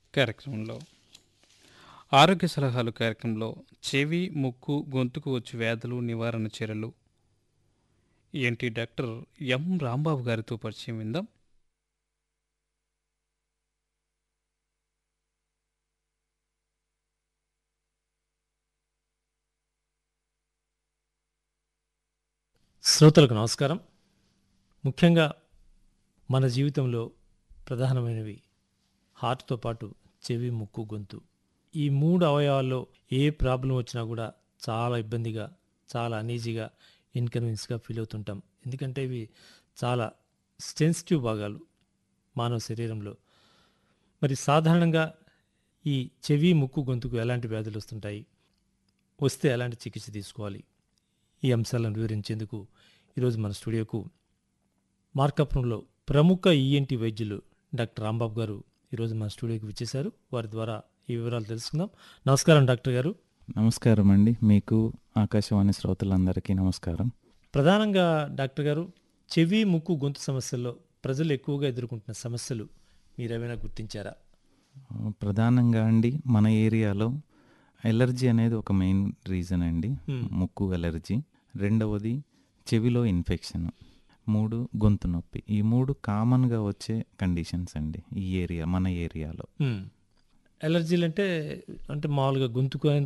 కార్యక్రమంలో ఆరోగ్య సలహాలు కార్యక్రమంలో చెవి ముక్కు గొంతుకు వచ్చే వ్యాధులు నివారణ చర్యలు ఏంటి డాక్టర్ ఎం రాంబాబు గారితో పరిచయం విందాం శ్రోతలకు నమస్కారం ముఖ్యంగా మన జీవితంలో ప్రధానమైనవి హార్ట్తో పాటు చెవి ముక్కు గొంతు ఈ మూడు అవయవాల్లో ఏ ప్రాబ్లం వచ్చినా కూడా చాలా ఇబ్బందిగా చాలా అనీజీగా ఇన్కన్వీనియన్స్గా ఫీల్ అవుతుంటాం ఎందుకంటే ఇవి చాలా సెన్సిటివ్ భాగాలు మానవ శరీరంలో మరి సాధారణంగా ఈ చెవి ముక్కు గొంతుకు ఎలాంటి వ్యాధులు వస్తుంటాయి వస్తే ఎలాంటి చికిత్స తీసుకోవాలి ఈ అంశాలను వివరించేందుకు ఈరోజు మన స్టూడియోకు మార్కాపురంలో ప్రముఖ ఈఎన్టీ వైద్యులు డాక్టర్ రాంబాబు గారు ఈరోజు మన స్టూడియోకి విచ్చేశారు వారి ద్వారా ఈ వివరాలు తెలుసుకుందాం నమస్కారం డాక్టర్ గారు నమస్కారం అండి మీకు ఆకాశవాణి శ్రోతలందరికీ నమస్కారం ప్రధానంగా డాక్టర్ గారు చెవి ముక్కు గొంతు సమస్యల్లో ప్రజలు ఎక్కువగా ఎదుర్కొంటున్న సమస్యలు మీరేమైనా గుర్తించారా ప్రధానంగా అండి మన ఏరియాలో ఎలర్జీ అనేది ఒక మెయిన్ రీజన్ అండి Hmm. ముక్కు ఎలర్జీ రెండవది చెవిలో ఇన్ఫెక్షన్ మూడు గొంతు నొప్పి ఈ మూడు కామన్గా వచ్చే కండిషన్స్ అండి ఈ ఏరియా మన ఏరియాలో ఎలర్జీలు అంటే అంటే మామూలుగా గొంతుకు అనేది